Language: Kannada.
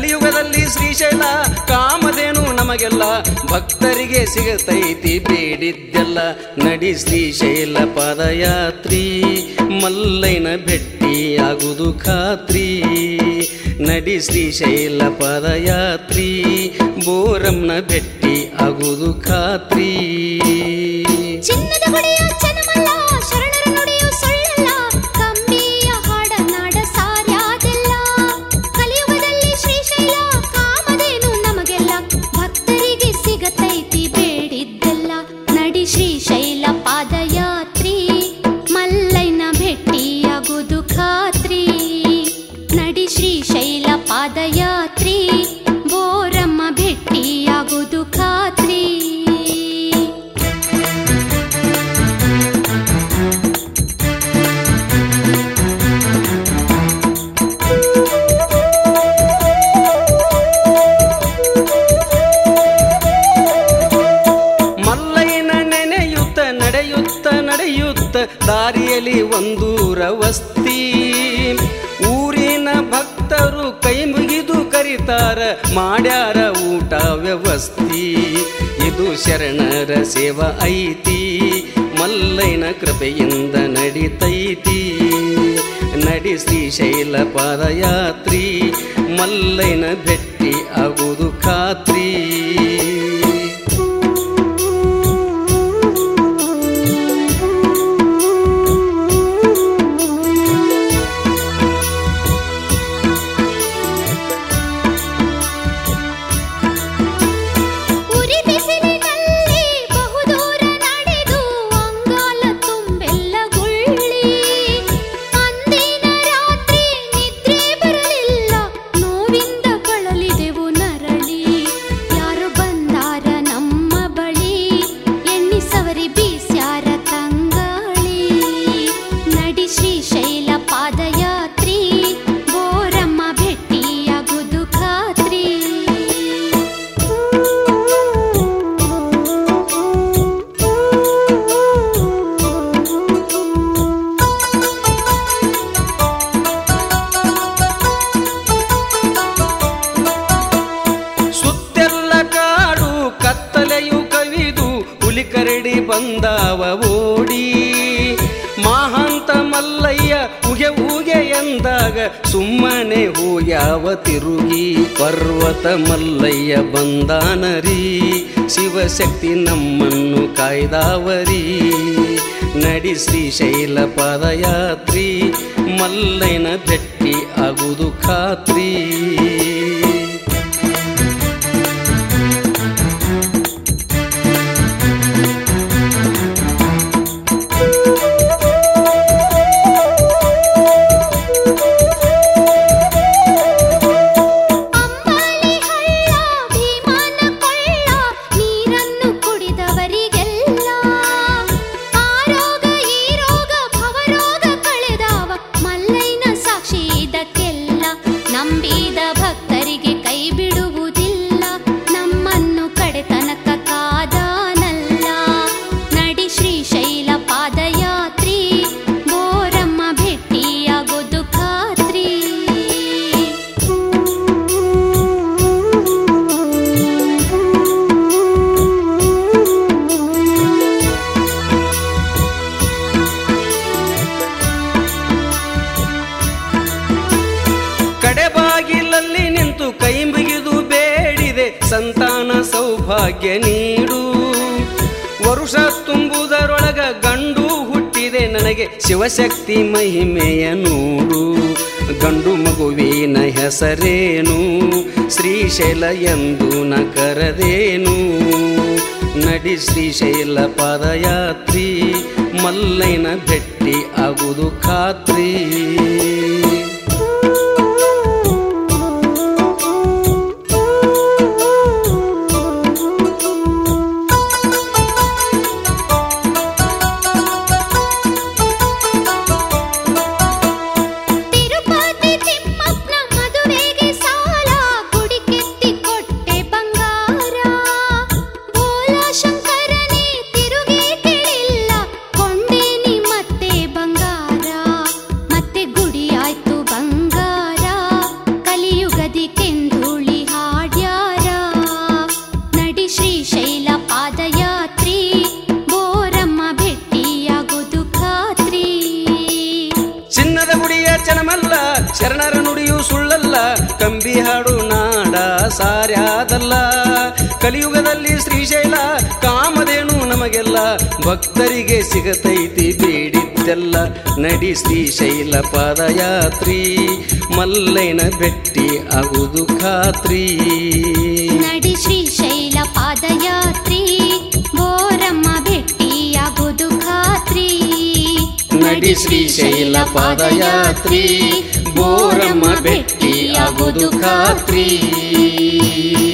ಕಲಿಯುಗದಲ್ಲಿ ಶ್ರೀಶೈಲ ಕಾಮಧೇನು ನಮಗೆಲ್ಲ ಭಕ್ತರಿಗೆ ಸಿಗತೈತಿ ಬೇಡಿದ್ದೆಲ್ಲ ನಡಿ ಶ್ರೀಶೈಲ ಪಾದಯಾತ್ರಿ ಮಲ್ಲೈನ ಭೆಟ್ಟಿಯಾಗುವುದು ಖಾತ್ರಿ ನಡಿ ಶ್ರೀಶೈಲ ಪಾದಯಾತ್ರಿ ಬೋರಮ್ನ ಭೆಟ್ಟಿ ಆಗುವುದು ಖಾತ್ರಿ ಚಿನ್ನದ ಹೊಡೆಯ ಚನ್ನಮಲ್ಲ ಶರಣರ ನುಡಿಯು ಸುಳ್ಳಲ್ಲ ಕಂಬಿಯ ಹಾಡ ನಾಡ ಸಾರ್ಯಾದೆಲ್ಲ ಕಲಿಯುಗದಲ್ಲಿ ಶ್ರೀಶೈಲ ಕಾಮಧೇನು ನಮಗೆಲ್ಲ ಭಕ್ತರಿಗೆ ಸಿಗತೈತಿ ಬೇಡಿದ್ದೆಲ್ಲ ನಡಿ ಶ್ರೀಶೈಲ ಪಾದಯಾತ್ರಿ ಮಲ್ಲೈನ ಭೆಟ್ಟಿಯಾಗುವುದು ಖಾತ್ರಿ ನಡಿ ಶ್ರೀಶೈಲ ಪಾದಯಾತ್ರಿ ಬೋರಮ್ಮ ಭೆಟ್ಟಿಯಾಗುವುದು ಖಾತ್ರಿ ಮಲ್ಲಯ್ಯನ ನೆನೆಯುತ್ತ ನಡೆಯುತ್ತ ನಡೆಯುತ್ತ ದಾರಿಯಲ್ಲಿ ಒಂದೂರ ವಸ್ತಿ ಊರಿನ ಭಕ್ತರು ಕೈ ಮುಗಿದು ಕರಿತಾರ ಮಾಡ್ಯಾರ ಊಟ ವ್ಯವಸ್ಥಿ ಇದು ಶರಣರ ಸೇವಾ ಐತಿ ಮಲ್ಲಯ್ಯನ ಕೃಪೆಯಿಂದ ನಡಿತೈತಿ ನಡಿ ಶ್ರೀಶೈಲ ಪಾದಯಾತ್ರಿ ಮಲ್ಲಯ್ಯನ ಭೆಟ್ಟಿ ಆಗುವುದು ಖಾತ್ರಿ ಉರಿ ಬಿಸಿಲಿನಲ್ಲಿ ಬಹುದೂರ ನಡೆದು ಅಂಗಾಲ ತುಂಬೆಲ್ಲ ಗುಳ್ಳಿ ಅಂದಿನ ರಾತ್ರಿ ನಿದ್ರೆ ಬರಲಿಲ್ಲ ನೋವಿಂದ ಬಳಲಿದೆವು ನರಳಿ ಯಾರು ಬಂದಾರ ನಮ್ಮ ಬಳಿ ಎಣ್ಣಿಸವರಿ ಬೀಸ್ಯಾರ ತಂಗಾಳಿ ನಡಿ ಶ್ರೀಶೈಲ ಪಾದಯಾತ್ರಿ ಬೋರಮ್ಮ ಭೆಟ್ಟಿಯಾಗುವುದು ಖಾತ್ರಿ ಸುತ್ತೆಲ್ಲ ಕಾಡು ಕತ್ತಲೆಯು ಕವಿದು ಹುಲಿ ಕರಡಿ ಬಂದಾವ ಓಡಿ ಮಹಾಂತ ಮಲ್ಲಯ್ಯ ಉಗೆ ಉಗೆ ಎಂದಾಗ ಸುಮ್ಮನೆ ಹೂಯಾವ ತಿರುಗಿ ಪರ್ವತ ಮಲ್ಲಯ್ಯ ಬಂದಾನರಿ ಶಿವಶಕ್ತಿ ನಮ್ಮನ್ನು ಕಾಯ್ದಾವರಿ ನಡಿ ಶ್ರೀಶೈಲ ಪಾದಯಾತ್ರಿ ಮಲ್ಲಯ್ಯನ ಭೆಟ್ಟಿ ಆಗುವುದು ಖಾತ್ರಿ ಅಂಬಾಲಿ ಹಳ್ಳ ಭೀಮನ ಕೊಳ್ಳ ನೀರನ್ನು ಕುಡಿದವರಿಗೆಲ್ಲ ಆರೋಗ ಈ ರೋಗ ಭವರೋಗ ಕಳೆದವ ಮಲ್ಲೈನ ಸಾಕ್ಷಿ ಇದಕ್ಕೆಲ್ಲ ನಂಬಿದ ಭಕ್ತರಿಗೆ ಕೈ ಬಿಡುವುದಿಲ್ಲ ನಮ್ಮನ್ನು ಕಡೆತನಕ ಕಾದಾನಲ್ಲ ನಡಿ ಶ್ರೀಶೈಲ ಪಾದಯಾತ್ರಿ ಬೋರಮ್ಮ ಭೆಟ್ಟಿಯಾಗೋದು ಖಾತ್ರಿ ಕಡೆ ಬಾಗಿಲಲ್ಲಿ ನಿಂತು ಕೈ ಮುಗಿದು ಬೇಡಿದೆ ಸಂತಾನ ಸೌಭಾಗ್ಯ ನೀಡು ವರುಷ ತುಂಬುವುದರೊಳಗ ಗಂಡು ಹುಟ್ಟಿದೆ ನನಗೆ ಶಿವಶಕ್ತಿ ಮಹಿಮೆಯ ನೋಡು ಗಂಡು ಮಗುವಿನ ಹೆಸರೇನು ಶ್ರೀಶೈಲ ಎಂದು ನ ಕರೆದೇನು ನಡಿ ಶ್ರೀಶೈಲ ಪಾದಯಾತ್ರಿ ಮಲ್ಲೈನ ಭೆಟ್ಟಿ ಆಗುವುದು ಖಾತ್ರಿ ತಿರುಪತಿ ತಿಮ್ಮಪ್ಪನ ಮದುವೆಗೆ ಸಾಲ ಗುಡಿ ಕೆತ್ತಿ ಕೊಟ್ಟೆ ಬಂಗಾರ ಬೋಲ ಶಂಕರನೇ ತಿರುಗಿ ಕೇಳಿಲ್ಲ ಕೊಂಡೇನಿ ಮತ್ತೆ ಬಂಗಾರ ಮತ್ತೆ ಗುಡಿ ಆಯ್ತು ಶರಣರ ನುಡಿಯು ಸುಳ್ಳಲ್ಲ ಕಂಬಿ ಹಾಡು ನಾಡ ಸಾರ್ಯಾದಲ್ಲ ಕಲಿಯುಗದಲ್ಲಿ ಶ್ರೀಶೈಲ ಕಾಮಧೇನು ನಮಗೆಲ್ಲ ಭಕ್ತರಿಗೆ ಸಿಗತೈತಿ ಬೇಡಿದ್ದೆಲ್ಲ ನಡಿ ಶ್ರೀಶೈಲ ಪಾದಯಾತ್ರಿ ಮಲ್ಲೈನ ಭೆಟ್ಟಿ ಆಗುವುದು ಖಾತ್ರಿ ನಡಿ ಶ್ರೀಶೈಲ ಪಾದಯಾತ್ರಿ ಬೋರಮ್ಮ ಭೆಟ್ಟಿಯಾಗುವುದು ಖಾತ್ರಿ ನಡಿ ಶ್ರೀಶೈಲ ಪಾದಯಾತ್ರಿ ಬೋರಮ್ಮ ಭೆಟ್ಟಿ ಆಗುವುದು ಖಾತ್ರಿ